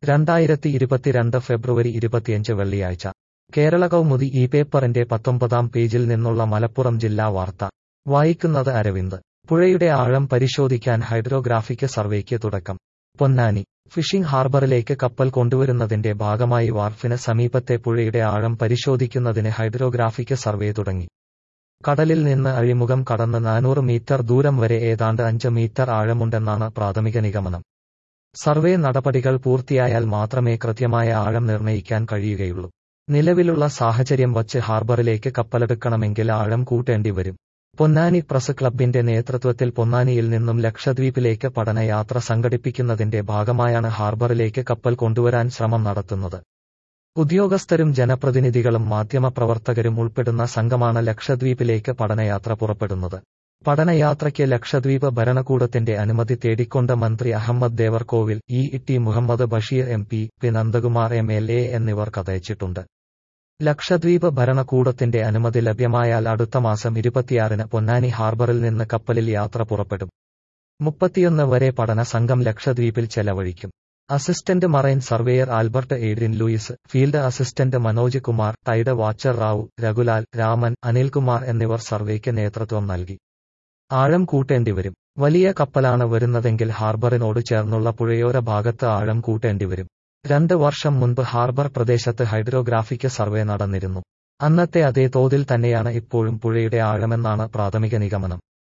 രണ്ടായിരത്തി ഇരുപത്തിരണ്ട് ഫെബ്രുവരി ഇരുപത്തിയഞ്ച് വെള്ളിയാഴ്ച കേരള കൗമുദി ഈ പേപ്പറിന്റെ പത്തൊമ്പതാം പേജിൽ നിന്നുള്ള മലപ്പുറം ജില്ലാ വാർത്ത വായിക്കുന്നത് അരവിന്ദ് പുഴയുടെ ആഴം പരിശോധിക്കാൻ ഹൈഡ്രോഗ്രാഫിക് സർവേക്ക് തുടക്കം പൊന്നാനി ഫിഷിംഗ് ഹാർബറിലേക്ക് കപ്പൽ കൊണ്ടുവരുന്നതിന്റെ ഭാഗമായി വാർഫിന് സമീപത്തെ പുഴയുടെ ആഴം പരിശോധിക്കുന്നതിന് ഹൈഡ്രോഗ്രാഫിക് സർവേ തുടങ്ങി കടലിൽ നിന്ന് അഴിമുഖം കടന്ന് നാനൂറ് മീറ്റർ ദൂരം വരെ ഏതാണ്ട് അഞ്ച് മീറ്റർ ആഴമുണ്ടെന്നാണ് പ്രാഥമിക നിഗമനം സർവേ നടപടികൾ പൂർത്തിയായാൽ മാത്രമേ കൃത്യമായ ആഴം നിർണ്ണയിക്കാൻ കഴിയുകയുള്ളൂ നിലവിലുള്ള സാഹചര്യം വച്ച് ഹാർബറിലേക്ക് കപ്പലെടുക്കണമെങ്കിൽ ആഴം കൂട്ടേണ്ടി വരും പൊന്നാനി പ്രസ് ക്ലബിന്റെ നേതൃത്വത്തിൽ പൊന്നാനിയിൽ നിന്നും ലക്ഷദ്വീപിലേക്ക് പഠനയാത്ര സംഘടിപ്പിക്കുന്നതിന്റെ ഭാഗമായാണ് ഹാർബറിലേക്ക് കപ്പൽ കൊണ്ടുവരാൻ ശ്രമം നടത്തുന്നത് ഉദ്യോഗസ്ഥരും ജനപ്രതിനിധികളും മാധ്യമപ്രവർത്തകരും ഉൾപ്പെടുന്ന സംഘമാണ് ലക്ഷദ്വീപിലേക്ക് പഠനയാത്ര പുറപ്പെടുന്നത് പഠനയാത്രയ്ക്ക് ലക്ഷദ്വീപ് ഭരണകൂടത്തിന്റെ അനുമതി തേടിക്കൊണ്ട് മന്ത്രി Ahmed Devarkovil E T Muhammad Basheer M P P Nandakumar M L A എന്നിവർ കഥയച്ചിട്ടുണ്ട് ലക്ഷദ്വീപ് ഭരണകൂടത്തിന്റെ അനുമതി ലഭ്യമായാൽ അടുത്ത മാസം ഇരുപത്തിയാറിന് പൊന്നാനി ഹാർബറിൽ നിന്ന് കപ്പലിൽ യാത്ര പുറപ്പെടും മുപ്പത്തിയൊന്ന് വരെ പഠന സംഘം ലക്ഷദ്വീപിൽ ചെലവഴിക്കും assistant marine surveyor Albert Aidrin Louis field assistant Manoj Kumar tide watcher Rao രഘുലാൽ രാമൻ അനിൽകുമാർ എന്നിവർ സർവേക്ക് നേതൃത്വം നൽകി ആഴം കൂട്ടേണ്ടിവരും വലിയ കപ്പലാണ് വരുന്നതെങ്കിൽ ഹാർബറിനോട് ചേർന്നുള്ള പുഴയോര ഭാഗത്ത് ആഴം കൂട്ടേണ്ടിവരും രണ്ട് വർഷം മുൻപ് ഹാർബർ പ്രദേശത്ത് ഹൈഡ്രോഗ്രാഫിക് സർവേ നടന്നിരുന്നു അന്നത്തെ അതേ തോതിൽ തന്നെയാണ് ഇപ്പോഴും പുഴയുടെ ആഴമെന്നാണ് പ്രാഥമിക നിഗമനം